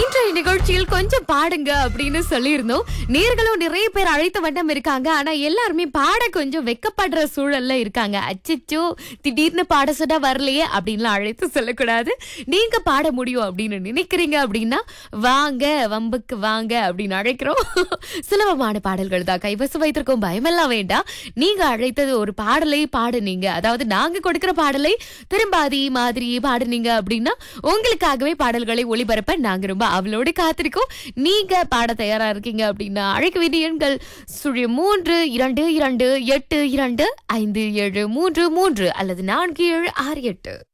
இன்றைய நிகழ்ச்சியில் கொஞ்சம் பாடுங்க அப்படின்னு சொல்லியிருந்தோம் நேர்களும் நிறைய பேர் அழைத்த வண்ணம் இருக்காங்க ஆனா எல்லாருமே பாட கொஞ்சம் வெக்கப்படுற சூழல்ல இருக்காங்க அச்சச்சோ திடீர்னு பாட சொன்னா வரலையே அப்படின்லாம் அழைத்து சொல்லக்கூடாது நீங்க பாட முடியும் அப்படின்னு நினைக்கிறீங்க அப்படின்னா வாங்க வம்புக்கு வாங்க அப்படின்னு அழைக்கிறோம் சுலபமான பாடல்கள் தான் கைவசம் வைத்திருக்கோம் பயமெல்லாம் வேண்டாம் நீங்க அழைத்தது ஒரு பாடலை பாடுனீங்க அதாவது நாங்க கொடுக்கிற பாடலை திரும்பாதி மாதிரி பாடுனீங்க அப்படின்னா உங்களுக்காகவே பாடல்களை ஒளிபரப்ப நாங்க ரொம்ப அவளோடு காத்திருக்கோம் நீங்க பாட தயாரா இருக்கீங்க அப்படின்னா அழைக்க வேண்டிய எண்கள் சுழி மூன்று இரண்டு இரண்டு எட்டு இரண்டு ஐந்து ஏழு மூன்று மூன்று அல்லது நான்கு ஏழு ஆறு எட்டு